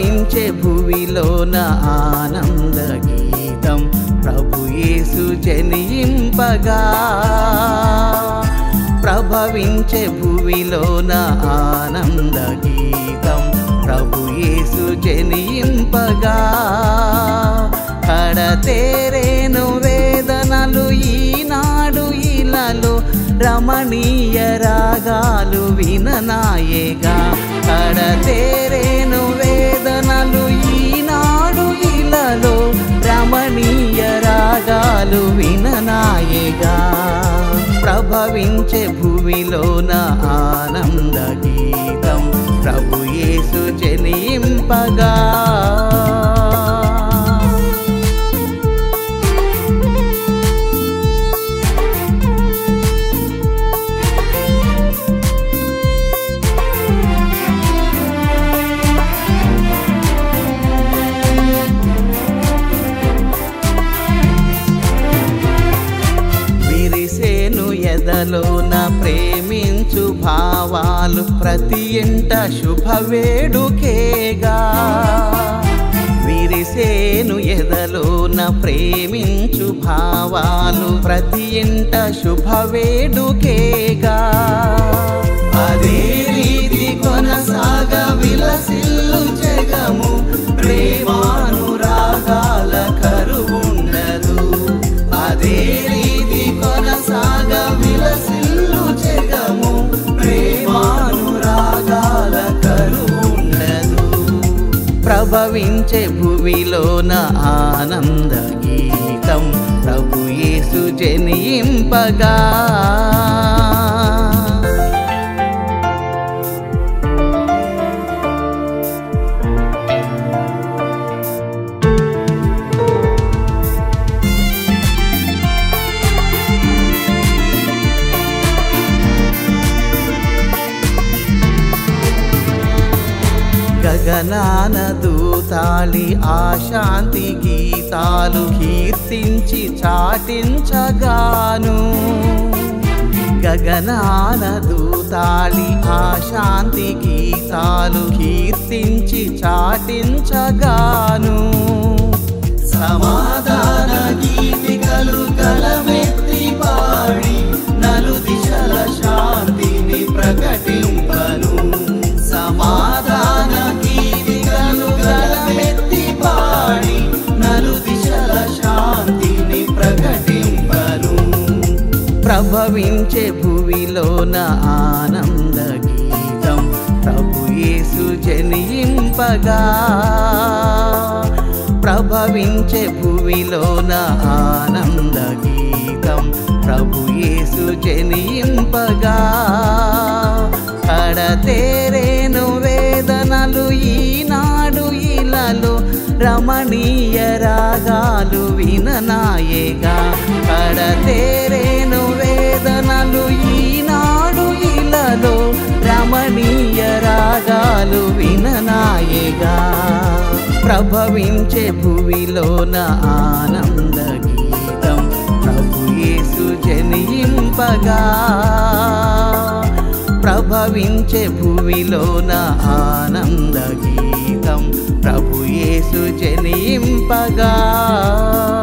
ప్రభవించే భువిలోన ఆనంద గీతం ప్రభు యేసు జనింపగా ప్రభవించే భువిలోన ఆనంద గీతం ప్రభు యేసు జనింపగా కడతేరేను వేదనలు ఈనాడు ఇలలో రమణీయ రాగాలు విననాయేగా కడతేరేను వేదనలు ఈనాడు ఇలలో రమణీయ రాగాలు విననాయేగా ప్రభవించే భువిలోన ఆనంద గీతం ప్రభు యేసు జనింపగా విరిసేను ఎదలోన ప్రేమించు భావాలు ప్రతి ఇంట శుభవేడుకేగా విరిసేను ఎదలోన ప్రేమించు భావాలు ప్రతి ఇంట శుభవేడుకేగా అదే రీతి కొనసాగ విలసిల్లు జగము ప్రేమానురాగాల కరువుండదు అదే రీతి కొనసాగ విలసిల్లు జగము ప్రేమానురాగాల కరువుండదు ప్రభవించే భువిలోన ఆనంద గీతం ప్రభు యేసు జనింపగా గగనాన దూతాళి ఆశాంతి గీతాలు కీర్తించి చాటించగాను గగనాన దూతాళి ఆశాంతి గీతాలు కీర్తించి చాటించగాను సమాధాన గీతికలు గలమెత్తి పాడి నలు దిశల శాంతిని ప్రకటింపను సమాధాన గీతికలు గలమెత్తి పాడి నలు దిశల శాంతిని ప్రకటింపను ప్రభవించే భువిలోన ఆనంద గీతం ప్రభు యేసు జనింపగా ప్రభవించే భువిలోన ఆనంద గీతం ప్రభు యేసు జనింపగా కడతేరేను వేదనలు ఈనాడు ఇలలో రమణీయ రాగాలు విననాయేగా కడతేరేను వేదనలు ఈనాడు ఇలలో రమణీయ రాగాలు విననాయేగా ప్రభవించే భువిలోన ఆనంద గీతం ప్రభు యేసు జనింపగా ప్రభవించే భువిలోన ఆనంద గీతం ప్రభు యేసు జనింపగా